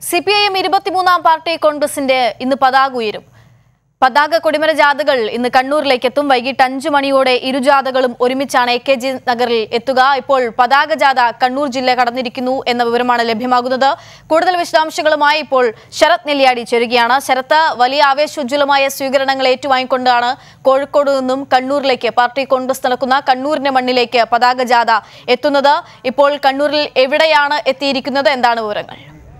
C P I M ഇരുപത്തിമൂന്നാം party കോൺഗ്രസിന്റെ ഇന്ന് പതാക ഉയരും പതാക കൊടിമര ജാഥകൾ ഇന്ന് കണ്ണൂരിലേക്ക് എത്തും വൈകിട്ട് അഞ്ചു മണിയോടെ ഇരു ജാഥകളും ഒരുമിച്ചാണ് എ കെ ജി നഗറിൽ എത്തുക ഇപ്പോൾ പതാക ജാഥ കണ്ണൂർ ജില്ല കടന്നിരിക്കുന്നു എന്ന വിവരമാണ് ലഭ്യമാകുന്നത് കൂടുതൽ വിശദാംശങ്ങളുമായി ഇപ്പോൾ ശരത് നെല്ലിയാടി ചേരുകയാണ് ശരത്ത് വലിയ ആവേശോജ്വലമായ സ്വീകരണങ്ങൾ ഏറ്റുവാങ്ങിക്കൊണ്ടാണ് കോഴിക്കോട് നിന്നും കണ്ണൂരിലേക്ക് പാർട്ടി കോൺഗ്രസ് നടക്കുന്ന കണ്ണൂരിന്റെ മണ്ണിലേക്ക് പതാക ജാഥ എത്തുന്നത് ഇപ്പോൾ കണ്ണൂരിൽ എവിടെയാണ് എത്തിയിരിക്കുന്നത് എന്താണ് വിവരങ്ങൾ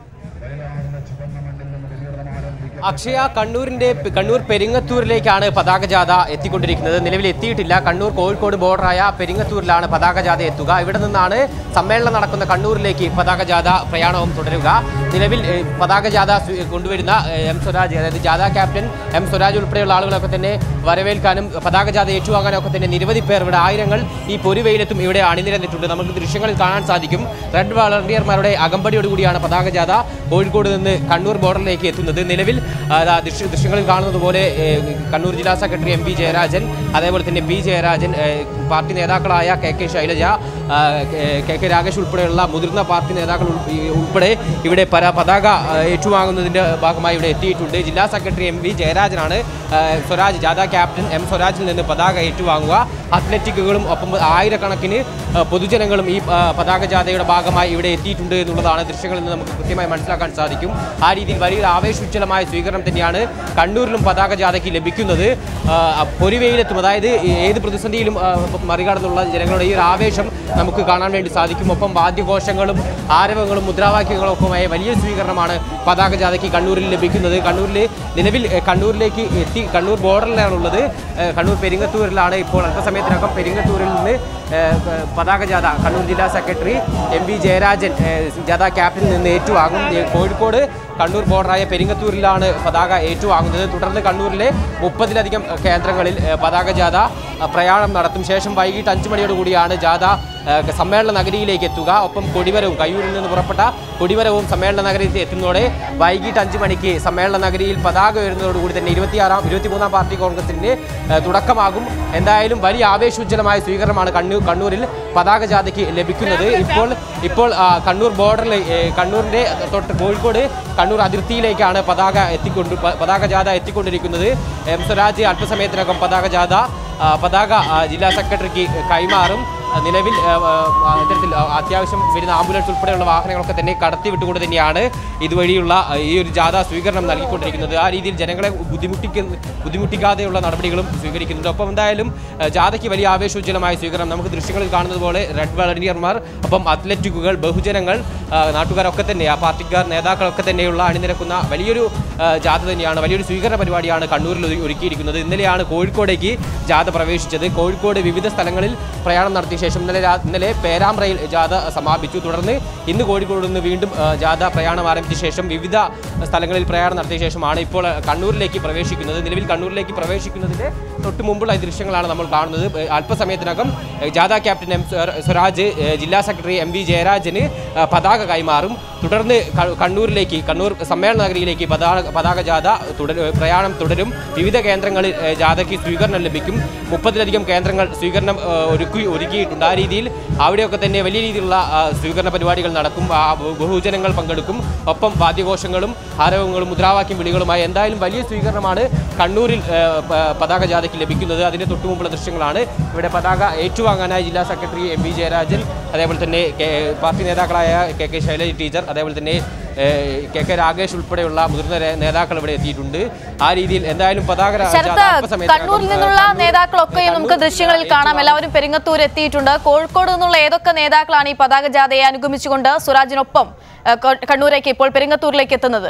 അക്ഷയ കണ്ണൂരിന്റെ കണ്ണൂർ പെരിങ്ങത്തൂരിലേക്കാണ് പതാക ജാഥ എത്തിക്കൊണ്ടിരിക്കുന്നത് നിലവിൽ എത്തിയിട്ടില്ല കണ്ണൂർ കോഴിക്കോട് ബോർഡറായ പെരിങ്ങത്തൂരിലാണ് പതാക ജാഥ എത്തുക ഇവിടെ നിന്നാണ് സമ്മേളനം നടക്കുന്ന കണ്ണൂരിലേക്ക് പതാക ജാഥ പ്രയാണവും തുടരുക നിലവിൽ ഏഹ്, പതാക ജാഥ സ്വീ- കൊണ്ടുവരുന്ന ഏഹ്, എം സ്വരാജ് അതായത് ജാഥ ക്യാപ്റ്റൻ എം സ്വരാജ് ഉൾപ്പെടെയുള്ള ആളുകളൊക്കെ തന്നെ വരവേൽക്കാനും പതാക ജാഥ ഏറ്റുവാങ്ങാനും ഒക്കെ തന്നെ നിരവധി പേർ ഇവിടെ ആയിരങ്ങൾ ഈ പൊരുവെയിലെത്തും ഇവിടെ അണിനിരന്നിട്ടുണ്ട് നമുക്ക് ദൃശ്യങ്ങളിൽ കാണാൻ സാധിക്കും റെഡ് വളണ്ടിയർമാരുടെ അകമ്പടിയോടുകൂടിയാണ് പതാക ജാഥ കോഴിക്കോട് നിന്ന് കണ്ണൂർ ബോർഡറിലേക്ക് എത്തുന്നത് നിലവിൽ ആ, ദാ ദൃശ്യ ദൃശ്യങ്ങളിൽ കാണുന്നത് പോലെ ഏ, കണ്ണൂർ ജില്ലാ സെക്രട്ടറി എം പി ജയരാജൻ അതേപോലെ തന്നെ പി ജയരാജൻ ഏ, പാർട്ടി നേതാക്കളായ കെ കെ ശൈലജ ആ, കെ- കെ കെ രാകേഷ് ഉൾപ്പെടെയുള്ള മുതിർന്ന പാർട്ടി നേതാക്കൾ ഉൾ- ഈ ഉൾപ്പെടെ ഇവിടെ പര പതാക ആ, ഏറ്റുവാങ്ങുന്നതിന്റെ ഭാഗമായി ഇവിടെ എത്തിയിട്ടുണ്ട് ജില്ലാ സെക്രട്ടറി എം വി ജയരാജനാണ് ആ, സ്വരാജ് ജാഥ ക്യാപ്റ്റൻ എം സ്വരാജിൽ നിന്ന് പതാക ഏറ്റുവാങ്ങുക അത്ലറ്റിക്കുകളും ഒപ്പം ആയിരക്കണക്കിന് ആ, പൊതുജനങ്ങളും ഈ ആ, പതാക ജാഥയുടെ ഭാഗമായി ഇവിടെ എത്തിയിട്ടുണ്ട് എന്നുള്ളതാണ് ദൃശ്യങ്ങളിൽ നിന്ന് നമുക്ക് കൃത്യമായി മനസ്സിലാക്കാൻ സാധിക്കും ആ രീതിയിൽ വലിയൊരു ആവേശോജ്വലമായ സ്വീകരണം തന്നെയാണ് കണ്ണൂരിലും പതാക ജാഥയ്ക്ക് ലഭിക്കുന്നത് ആ, പൊരുവെയിലെത്തും അതായത് ഏത് പ്രതിസന്ധിയിലും ആ, മറികടന്നുള്ള ജനങ്ങളുടെ ഈ ഒരു ആവേശം നമുക്ക് കാണാൻ വേണ്ടി സാധിക്കും ഒപ്പം വാദ്യഘോഷങ്ങളും ആരവങ്ങളും മുദ്രാവാക്യങ്ങളും ഒക്കെമായ വലിയ സ്വീകരണമാണ് പതാക ജാഥയ്ക്ക് കണ്ണൂരിൽ ലഭിക്കുന്നത് കണ്ണൂരിൽ നിലവിൽ ഏ, കണ്ണൂരിലേക്ക് എത്തി കണ്ണൂർ ബോർഡറിലാണുള്ളത് ഏ, കണ്ണൂർ പെരിങ്ങത്തൂരിലാണ് ഇപ്പോൾ അല്പസമയത്തിനകം പെരിങ്ങത്തൂരിൽ നിന്ന് ഏ, പതാക ജാഥ കണ്ണൂർ ജില്ലാ സെക്രട്ടറി എം വി ജയരാജൻ ഏ, ജാഥ ക്യാപ്റ്റനിൽ നിന്ന് ഏറ്റുവാങ്ങും ഏ, കോഴിക്കോട് കണ്ണൂർ ബോർഡറായ പെരിങ്ങത്തൂരിലാണ് പതാക ഏറ്റുവാങ്ങുന്നത് തുടർന്ന് കണ്ണൂരിലെ മുപ്പതിലധികം കേന്ദ്രങ്ങളിൽ ഏ, പതാക ജാഥ ആ, പ്രയാണം നടത്തും ശേഷം വൈകിട്ട് അഞ്ച് മണിയോടുകൂടിയാണ് ജാഥ ഏ, സമ്മേളന നഗരിയിലേക്ക് എത്തുക ഒപ്പം കൊടിമരവും കയ്യൂരിൽ നിന്ന് പുറപ്പെട്ട കൊടിമരവും സമ്മേളന നഗരിയിൽ എത്തുന്നതോടെ വൈകിട്ട് അഞ്ച് മണിക്ക് സമ്മേളന നഗരിയിൽ പതാക ഉയരുന്നതോടുകൂടി തന്നെ ഇരുപത്തിയാറാം ഇരുപത്തിമൂന്നാം പാർട്ടി കോൺഗ്രസിന്റെ ഏ, തുടക്കമാകും എന്തായാലും വലിയ ആവേശോജ്വലമായ സ്വീകരണമാണ് കണ്ണൂർ കണ്ണൂരിൽ പതാക ജാഥയ്ക്ക് ലഭിക്കുന്നത് ഇപ്പോൾ ഇപ്പോൾ ആ, കണ്ണൂർ ബോർഡറിൽ ഏ, കണ്ണൂരിന്റെ തൊട്ട് കോഴിക്കോട് കണ്ണൂർ അതിർത്തിയിലേക്കാണ് പതാക എത്തിക്കൊണ്ട് പ- പതാക ജാഥ എത്തിക്കൊണ്ടിരിക്കുന്നത് എം സ്വരാജ് അല്പസമയത്തിനകം പതാക ജാഥ ആ, പതാക ആ, ജില്ലാ സെക്രട്ടറിക്ക് കൈമാറും ആ, നിലവിൽ ആ, ആ, ഇത്തരത്തിൽ ആ, അത്യാവശ്യം വരുന്ന ആംബുലൻസ് ഉൾപ്പെടെയുള്ള വാഹനങ്ങളൊക്കെ തന്നെ കടത്തി വിട്ടുകൊണ്ട് തന്നെയാണ് ഇതുവഴിയുള്ള ആ, ഈ ഒരു ജാഥ സ്വീകരണം നൽകിക്കൊണ്ടിരിക്കുന്നത് ആ രീതിയിൽ ജനങ്ങളെ ബുദ്ധിമുട്ടിക്കുന്ന ബുദ്ധിമുട്ടിക്കാതെയുള്ള നടപടികളും സ്വീകരിക്കുന്നുണ്ട് ഒപ്പം എന്തായാലും ആ, ജാഥയ്ക്ക് വലിയ ആവേശോജ്വലമായ സ്വീകരണം നമുക്ക് ദൃശ്യങ്ങളിൽ കാണുന്നത് പോലെ റെഡ് വളണ്ടിയർമാർ ഒപ്പം അത്ലറ്റിക്കുകൾ ബഹുജനങ്ങൾ ആ, നാട്ടുകാരൊക്കെ തന്നെ ആ പാർട്ടിക്കാർ നേതാക്കളൊക്കെ തന്നെയുള്ള അണിനിരക്കുന്ന വലിയൊരു ആ, ജാഥ തന്നെയാണ് വലിയൊരു സ്വീകരണ പരിപാടിയാണ് കണ്ണൂരിൽ ഒരു- ഒരുക്കിയിരിക്കുന്നത് ഇന്നലെയാണ് കോഴിക്കോടേക്ക് ജാഥ പ്രവേശിച്ചത് കോഴിക്കോട് വിവിധ സ്ഥലങ്ങളിൽ പ്രയാണം നടത്തിയ ശേഷം ഇന്നലെ രാ- ഇന്നലെ പേരാമ്പ്രയിൽ ജാഥ സമാപിച്ചു തുടർന്ന് ഇന്ന് കോഴിക്കോട് നിന്ന് വീണ്ടും ആ, ജാഥ പ്രയാണം ആരംഭിച്ച ശേഷം വിവിധ സ്ഥലങ്ങളിൽ പ്രയാണം നടത്തിയ ശേഷമാണ് ഇപ്പോൾ ആ, കണ്ണൂരിലേക്ക് പ്രവേശിക്കുന്നത് നിലവിൽ കണ്ണൂരിലേക്ക് പ്രവേശിക്കുന്നതിന്റെ തൊട്ട് മുമ്പുള്ള ഈ ദൃശ്യങ്ങളാണ് നമ്മൾ കാണുന്നത് ഏ, അല്പസമയത്തിനകം ഏ, ജാഥ ക്യാപ്റ്റൻ എം സ്വ- സ്വരാജ് ഏ, ജില്ലാ സെക്രട്ടറി എം വി ജയരാജന് ആ, പതാക കൈമാറും തുടർന്ന് ക- കണ്ണൂരിലേക്ക് കണ്ണൂർ സമ്മേളന നഗരിയിലേക്ക് പതാക പതാക ജാഥ തുടരും പ്രയാണം തുടരും വിവിധ കേന്ദ്രങ്ങളിൽ ഏ, ജാഥയ്ക്ക് സ്വീകരണം ലഭിക്കും മുപ്പതിലധികം കേന്ദ്രങ്ങൾ സ്വീകരണം ഏ, ഒരുക്കി ഒരുക്കിയിട്ടുണ്ട് ആ രീതിയിൽ അവിടെയൊക്കെ തന്നെ വലിയ രീതിയിലുള്ള ആ, സ്വീകരണ പരിപാടികൾ നടക്കും ആ, ബഹു- ബഹുജനങ്ങൾ പങ്കെടുക്കും ഒപ്പം വാദ്യഘോഷങ്ങളും ആരവങ്ങളും മുദ്രാവാക്യം വിളികളുമായി എന്തായാലും വലിയ സ്വീകരണമാണ് കണ്ണൂരിൽ ഏ, പ- പതാക ജാഥയ്ക്ക് ലഭിക്കുന്നത് അതിന് തൊട്ടു മുമ്പുള്ള ദൃശ്യങ്ങളാണ് ഇവിടെ പതാക ഏറ്റുവാങ്ങാനായി ജില്ലാ സെക്രട്ടറി എം വി ജയരാജൻ അതേപോലെ തന്നെ കെ- പാർട്ടി നേതാക്കളായ കെ കെ ശൈലജ ടീച്ചർ അതേപോലെ തന്നെ ഏ, കെ കെ രാകേഷ് ഉൾപ്പെടെയുള്ള മുതിർന്ന നേ- നേതാക്കൾ ഇവിടെ എത്തിയിട്ടുണ്ട് ആ രീതിയിൽ എന്തായാലും പതാക രാ- ജാഥ ശരത്ത് അല്പസമയത്തിനകം, കണ്ണൂരിൽ ഏ, നിന്നുള്ള കണ്ണൂർ- നേതാക്കളൊക്കെയും നമുക്ക് കണ്ണൂർ ദൃശ്യങ്ങളിൽ കാണാം എല്ലാവരും പെരിങ്ങത്തൂർ എത്തിയിട്ടുണ്ട് കോഴിക്കോട് നിന്നുള്ള ഏതൊക്കെ നേതാക്കളാണ് ഈ പതാക ജാഥയെ അനുഗമിച്ചുകൊണ്ട് സ്വരാജിനൊപ്പം ഏഹ്, ക- കണ്ണൂരേക്ക് ഇപ്പോൾ പെരിങ്ങത്തൂരിലേക്ക് എത്തുന്നത്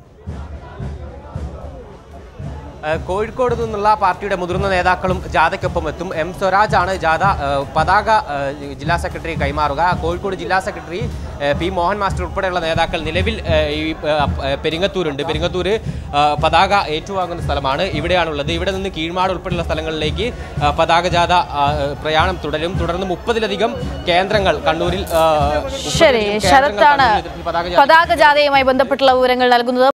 ഏഹ് കോഴിക്കോട് നിന്നുള്ള പാർട്ടിയുടെ മുതിർന്ന നേതാക്കളും ജാഥയ്ക്കൊപ്പം എത്തും എം സ്വരാജാണ് ജാഥ ഏഹ് പതാക ഏഹ് ജില്ലാ സെക്രട്ടറി കൈമാറുക കോഴിക്കോട് ജില്ലാ സെക്രട്ടറി ഏഹ് പി മോഹൻ മാസ്റ്റർ ഉൾപ്പെടെയുള്ള നേതാക്കൾ നിലവിൽ ഏഹ് ഈ ഏഹ് പെരിങ്ങത്തൂരുണ്ട് പെരിങ്ങത്തൂർ ഏഹ് പതാക ഏറ്റുവാങ്ങുന്ന സ്ഥലമാണ് ഇവിടെയാണുള്ളത് ഇവിടെ നിന്ന് കീഴ്മാട് ഉൾപ്പെടെയുള്ള സ്ഥലങ്ങളിലേക്ക് ഏഹ് പതാക ജാഥ ഏഹ് പ്രയാണം തുടരും തുടർന്ന് മുപ്പതിലധികം കേന്ദ്രങ്ങൾ കണ്ണൂരിൽ ഏഹ് ശരി മുപ്പതിലധികം കേന്ദ്രങ്ങൾ ശരത്താണ് കണ്ണൂരിൽ ഇത്തരത്തിൽ പതാക ജാഥ പതാക ജാഥയുമായി ബന്ധപ്പെട്ടുള്ള വിവരങ്ങൾ നൽകുന്നത്